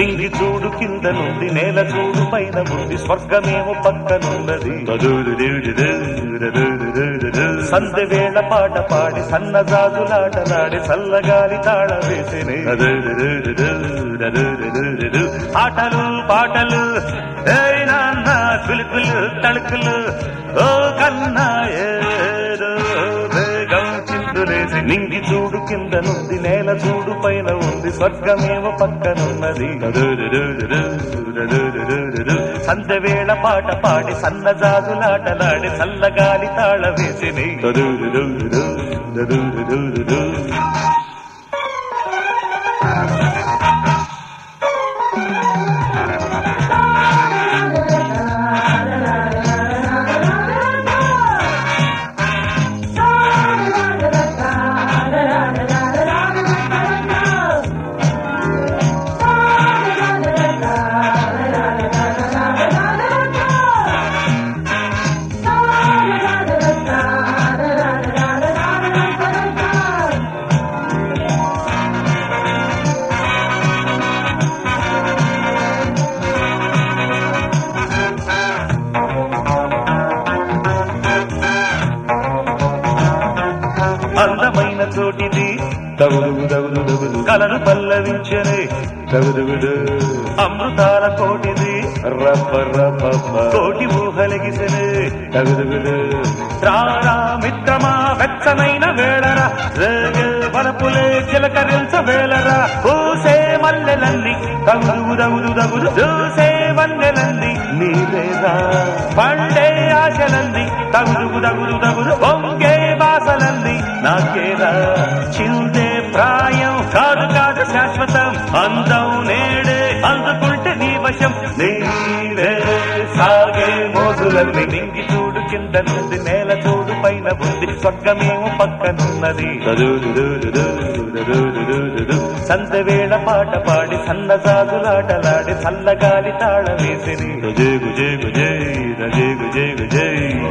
నింగి చూడు కింద నుండి నేల చూడు పైన ఉంది స్వర్గమేమో పక్కనున్నది సంధ్య వేళ పాట పాడి సన్నజాజులాటలాడి చల్లగాలి తాళ వేసినే ఆటలు పాటలు ఏయ్ నాన్న పిలుకులు తళుకులు ఓ కన్నా ఏదో వేగం చిందులేసి నింగి చూడు కింద నుండి నేల చూడు పైన ఉంది స్వర్గమేమో పక్కనున్నది సంధ్య వేళ పాట పాడి సన్నజాజులాటలాడి చల్లగాలి తాళ వేసిని అందమైన చోటిది తగులుగు తగులు తగులు కలను పల్లవించని తగులుగుడు అమృతాల కోటిది రప్ప రప్ప కోటి ఊహలగిసని తగులుగుడు రారా మిత్రమా వెచ్చనైన వేళరా రేగే వలపులే చిలకరించ వేళరా పూసే మల్లెలన్నీ తగులు తగులు తగులు చూసే మల్లెలన్నీ నీవేరా పండే ఆశలన్నీ తగులు తగులు తగులు పొంగే బాసలన్నీ నాకేరా చిందే ప్రాయం కాదు కాదు శాశ్వతం అందం నేడే అందుకుంటే నీ వశం నీవే సాగే మోజులన్నీ నింగి చూడు కింద నుండి నేల చూడు పైన ఉంది స్వర్గమేమో పక్కనున్నది సంత వేళ పాట పాడి సన్నజాజులాటలాడి చల్లగాలి తాళ వేసిరి గుజే గుజే గుజే రజే గుజే గుజే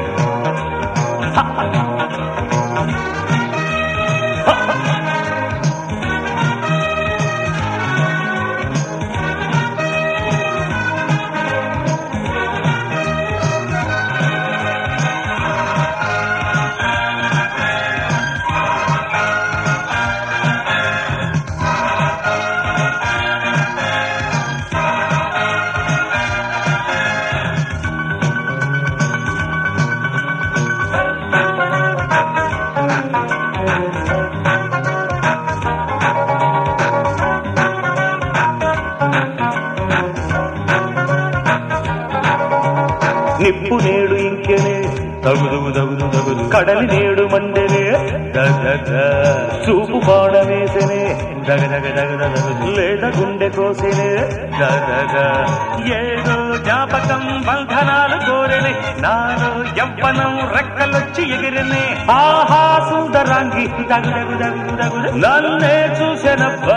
నిప్పు నేడు ఇంకెనే తగుదు తగుదు తగుదు కడలి నేడు మండెనే దగద చూపు బాణ వేసెనే దగ దగ దగ దగ లేద గుండె కోసెనే దగద ఏదో జ్ఞాపకం బంధనాలు కోరెనే నాలో యవ్వనం రెక్కలొచ్చి ఎగిరినే ఆహా సుందరాంగి దగు దగు దగు దగు నన్నే చూసెనబ్బా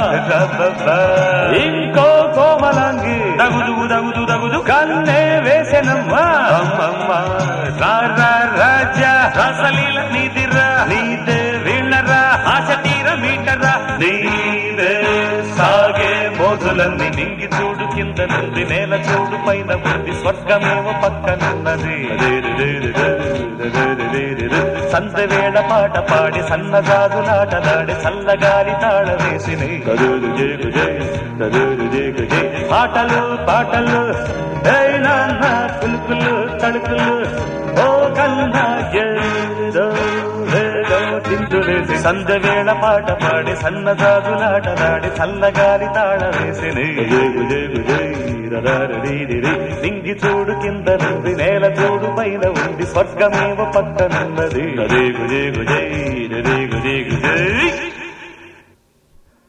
ఇంకో కోమలాంగి దగుదు దగుదు దగుదు కన్నే వేసెనమ్మా అమ్మమ్మ రారా రాజా రసలీల నీదిరా నీదే వీళ్ళరా ఆశ తీర మీటరా నీదే సాగే మోజులన్నీ నింగి చూడు కింద నుండి నేల చూడు పైన ఉంది స్వర్గమేమో పక్కనున్నది సంత వేళ పాట పాడి సన్నజాజులాటలాడి చల్లగాలి తాళ వేసిని ఆటలు పాటలు ఏయ్ నాన్న పులుకులు తడుకులు ఓ కన్నా ఏదో ఏదో తింటులేసి సంధ్య వేళ పాట పాడి సన్నజాజులాటలాడి చల్లగాలి తాళ వేసిని నింగి చూడు కింద నుండి నేల చూడు పైన ఉంది స్వర్గమేవ పక్కనున్నది అదే గుజే గుజై గుజే గుజే